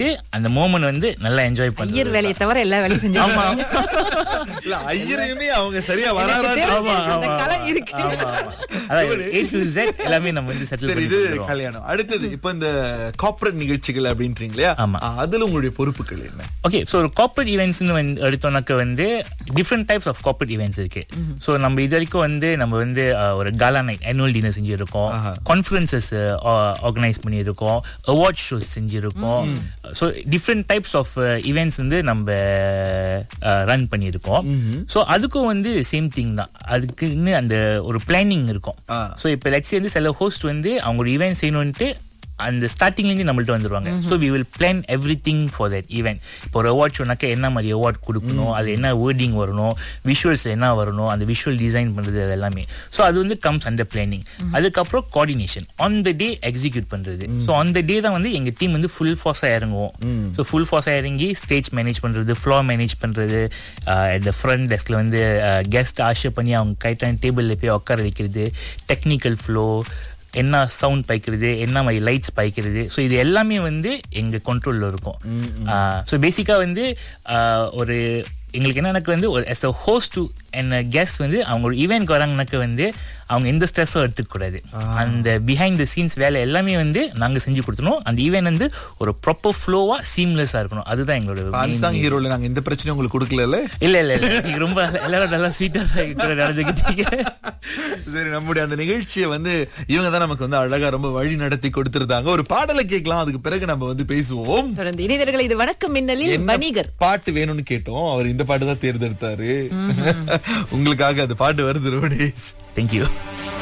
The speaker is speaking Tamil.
அந்த மோமெண்ட் வந்து நல்லா என்ஜாய் ஐயர் பண்ணுறது வேலையை தவிர எல்லா வேலையும் செஞ்சு ஆமா இல்ல ஐயரையுமே அவங்க சரியா எனக்கு வராரா தெரிஞ்சு ஆமா, அந்த ஆமா, கலை ஆமா. இருக்கு. ஆமா, ஆமா. அதாவது A to Z எல்லாமே நம்ம வந்து செட்டில் சரி பண்ணி இது கொடுத்துருவோம். கல்யாணம் அடுத்தது இப்ப இந்த கார்ப்பரேட் நிகழ்ச்சிகள் அப்படின்றீங்க இல்லையா ஆமா. ஆ, அதுல உங்களுடைய பொறுப்புகள் என்ன ஓகே ஸோ ஒரு கார்பரேட் ஈவெண்ட்ஸ்னு வந்து எடுத்தோம்னாக்க வந்து different types of corporate events இருக்கு ஸோ நம்ம இது வரைக்கும் வந்து நம்ம வந்து அஹ், ஒரு காலா நைட் ஆனுவல் டின்னர் செஞ்சிருக்கோம் ஆஹா. கான்ஃபரன்சஸ் ஆர்கனைஸ் பண்ணியிருக்கோம் அவார்ட் ஷோஸ் செஞ்சிருக்கோம் so different types of events வந்து நம்ம ரன் பண்ணியிருக்கோம் ஸோ அதுக்கும் வந்து சேம் திங் தான் அதுக்குன்னு அந்த ஒரு பிளானிங் இருக்கும் ஆ. ஸோ இப்போ லெட்ஸ் வந்து சில ஹோஸ்ட் வந்து அவங்களோட ஈவெண்ட் செய்யணும்ட்டு அந்த ஸ்டார்டிங்லேருந்து நம்மள்ட்ட வந்துருவாங்க so we will plan everything for that event இப்போ ஒரு அவார்ட் ஷோனாக்க என்ன மாதிரி அவார்ட் கொடுக்கணும் அது என்ன வேர்டிங் வரணும் விஷுவல்ஸ் என்ன வரணும் அந்த விஷுவல் டிசைன் பண்ணுறது அது எல்லாமே ஸோ அது வந்து கம்ஸ் அண்டர் பிளானிங் அதுக்கப்புறம் coordination on the day execute பண்ணுறது ஸோ ஆன் த டே தான் வந்து எங்கள் டீம் வந்து ஃபுல் ஃபோர்ஸாக இறங்குவோம் ஸோ ஃபுல் ஃபோர்ஸாக இறங்கி ஸ்டேஜ் மேனேஜ் பண்ணுறது ஃப்ளோர் மேனேஜ் பண்ணுறது இந்த ஃப்ரண்ட் டெஸ்கில் வந்து கெஸ்ட் ஆஷர் பண்ணி அவங்க கைட்டான டேபிளில் போய் உட்கார வைக்கிறது டெக்னிக்கல் ஃப்ளோ என்ன சவுண்ட் பாய்க்கிறது என்ன மாதிரி லைட்ஸ் பாய்க்கிறது ஸோ இது எல்லாமே வந்து எங்க கண்ட்ரோல்ல இருக்கும் ஸோ பேசிக்கா வந்து ஆஹ், ஒரு எங்களுக்கு என்ன எனக்கு வந்து ஒரு as a host to and a guest வந்து அவங்க ஒரு ஈவெண்ட் வராங்கனாக்க வந்து அவங்க எந்த ஸ்ட்ரெஸ்ஸும் எடுத்துக்க கூடாது அந்த பிஹைண்ட் த சீன்ஸ் வேலை எல்லாமே வந்து நாங்க செஞ்சு கொடுத்தணும் அந்த ஈவெண்ட் வந்து ஒரு ப்ராப்பர் ஃப்ளோவா சீம்லெஸ்ஸா இருக்கணும் அதுதான் எங்களோட main அன்சாங் ஹீரோல நாங்க இந்த பிரச்சனையும் உங்களுக்கு கொடுக்கல இல்ல இல்ல இல்ல நீங்க ரொம்ப எல்லாரும் நல்லா ஸ்வீட்டா நடந்துக்கிட்டீங்க சரி நம்முடைய அந்த நிகழ்ச்சியை வந்து இவங்க தான் நமக்கு வந்து அழகா ரொம்ப வழி நடத்தி கொடுத்திருந்தாங்க ஒரு பாடலை கேட்கலாம் அதுக்கு பிறகு நம்ம வந்து பேசுவோம் தொடர்ந்து இணையர்கள் இது வணக்கம் மின்னலில் என்ன வணிகர் பாட்டு வேணும்னு கேட்டோம் அவர் இந்த பாட்டு தான் தேர்ந்தெடுத்தாரு உங்களுக்காக அந்த பாட்டு வருது ரோடேஷ் தேங்க்யூ